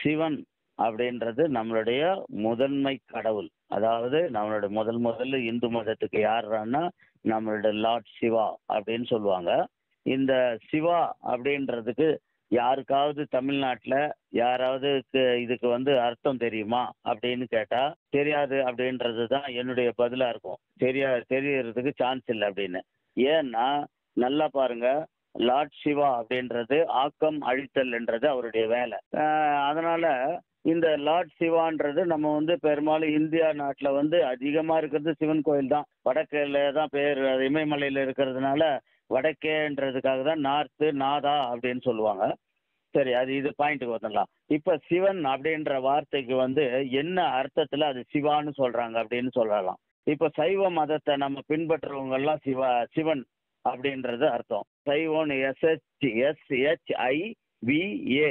சிவன் அப்படின்றது நம்மளுடைய முதன்மை கடவுள் அதாவது நம்மளுடைய முதல் முதல்ல இந்து மதத்துக்கு யாருன்னா நம்மளுடைய லார்ட் சிவா அப்படின்னு சொல்லுவாங்க இந்த சிவா அப்படின்றதுக்கு யாருக்காவது தமிழ்நாட்டில் யாராவது கு- இதுக்கு வந்து அர்த்தம் தெரியுமா அப்படின்னு கேட்டால் தெரியாது அப்படின்றது தான் என்னுடைய பதிலாக இருக்கும் தெரியா தெரியறதுக்கு சான்ஸ் இல்லை அப்படின்னு ஏன்னா நல்லா பாருங்க லார்ட் சிவா அப்படின்றது ஆக்கம் அழித்தல் என்றது அவருடைய வேலை அஹ் அதனால இந்த லார்ட் சிவான்றது நம்ம வந்து பெரும்பாலும் இந்தியா நாட்டில் வந்து அதிகமாக இருக்கிறது சிவன் கோயில் தான் வடக்கில் தான் பேர் அது இமயமலையில் இருக்கிறதுனால வடக்கேன்றதுக்காக தான் நார்த்து நாதா அப்படின்னு சொல்லுவாங்க சரி அது இது பாயிண்ட்டுக்கு வந்துடலாம் இப்போ சிவன் அப்படின்ற வார்த்தைக்கு வந்து என்ன அர்த்தத்தில் அது சிவான்னு சொல்கிறாங்க அப்படின்னு சொல்லலாம் இப்போ சைவ மதத்தை நம்ம பின்பற்றுறவங்க எல்லாம் சிவா சிவன் அப்படின்றது அர்த்தம் சைவம் எஸ்ஹெச் எஸ்ஹெச்ஐ விஏ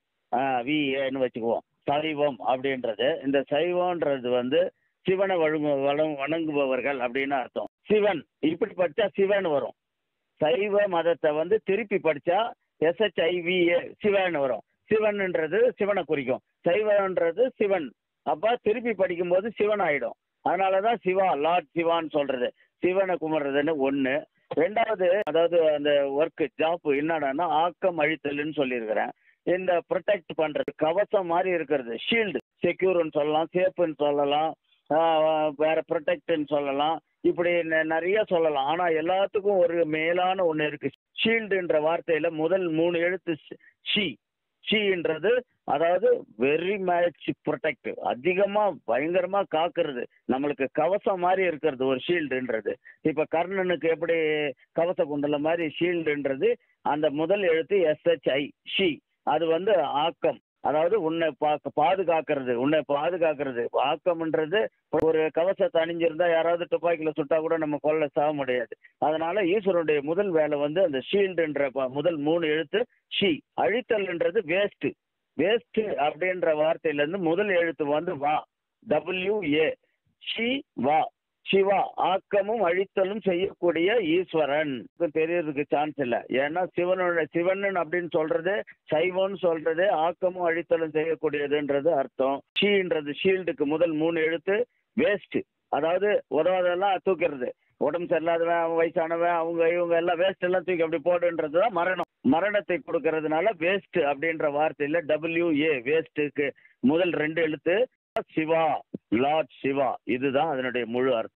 விஏன்னு வச்சுக்குவோம் சைவம் அப்படின்றது இந்த சைவம்ன்றது வந்து சிவனை வழங்கு வழங் வணங்குபவர்கள் அப்படின்னு அர்த்தம் சிவன் இப்படி படித்தா சிவன் வரும் சைவ மதத்தை வந்து திருப்பி படித்தா எஸ்ஹெச்ஐவிஏ சிவன் வரும் சிவன்ன்றது சிவனை குறிக்கும் சைவன்றது சிவன் அப்போ திருப்பி படிக்கும்போது சிவன் ஆயிடும் அதனால தான் சிவா லார்ட் சிவான்னு சொல்றது சிவனை கும்பிட்றதுன்னு ஒன்று ரெண்டாவது அதாவது அந்த ஒர்க்கு ஜாப் என்னடான்னா ஆக்கம் அழித்தல்னு சொல்லியிருக்கிறேன் இந்த ப்ரொடெக்ட் பண்ணுறது கவசம் மாதிரி இருக்கிறது ஷீல்டு செக்யூர்னு சொல்லலாம் சேஃப்னு சொல்லலாம் ஆஹ் வேற ப்ரொடெக்ட்னு சொல்லலாம் இப்படி நெ- நிறைய சொல்லலாம் ஆனால் எல்லாத்துக்கும் ஒரு மேலான ஒன்று இருக்கு ஷீல்டுன்ற வார்த்தையில் முதல் மூணு எழுத்து ஷி ஷீன்றது அதாவது வெரி மேட்ச் ப்ரொடெக்ட் அதிகமாக பயங்கரமாக காக்கிறது நம்மளுக்கு கவசம் மாதிரி இருக்கிறது ஒரு ஷீல்டுன்றது இப்போ கர்ணனுக்கு எப்படி கவச குண்டலம் மாதிரி ஷீல்டுன்றது அந்த முதல் எழுத்து எஸ்ஹெச்ஐ ஷி அது வந்து ஆக்கம் அதாவது உன்னை பா பாதுகாக்கிறது உன்னை பாதுகாக்கிறது ஆக்கம்ன்றது ஒரு கவசத்தை அணிஞ்சிருந்தா யாராவது துப்பாக்கியில் சுட்டா கூட நம்ம கொல்ல சாக முடியாது அதனால ஈஸ்வரனுடைய முதல் வேலை வந்து அந்த ஷீல்டுன்ற ப- முதல் மூணு எழுத்து ஷி அழித்தல்ன்றது வேஸ்ட் வேஸ்ட் அப்படின்ற வார்த்தையிலேருந்து முதல் எழுத்து வந்து வா டபிள்யூ ஏ ஷி வா சிவா ஆக்கமும் அழித்தலும் செய்யக்கூடிய ஈஸ்வரன் இது தெரியறதுக்கு சான்ஸ் இல்லை ஏன்னா சிவனோட சிவன் அப்படின்னு சொல்றது சைவம்னு சொல்றது ஆக்கமும் அழித்தலும் செய்யக்கூடியதுன்றது அர்த்தம் ஷீன்றது ஷீல்டுக்கு முதல் மூணு எழுத்து வேஸ்ட் அதாவது உதவாதெல்லாம் தூக்கிறது உடம்பு சரியில்லாதவன் அவன் வயசானவன் அவங்க இவங்க எல்லாம் வேஸ்ட் எல்லாம் தூக்கி அப்படி போடுன்றது தான் மரணம் மரணத்தை கொடுக்கறதுனால வேஸ்ட் அப்படின்ற வார்த்தையில டபிள்யூ ஏ வேஸ்ட்டுக்கு முதல் ரெண்டு எழுத்து சிவா லார்ட் சிவா இதுதான் அதனுடைய முழு அர்த்தம்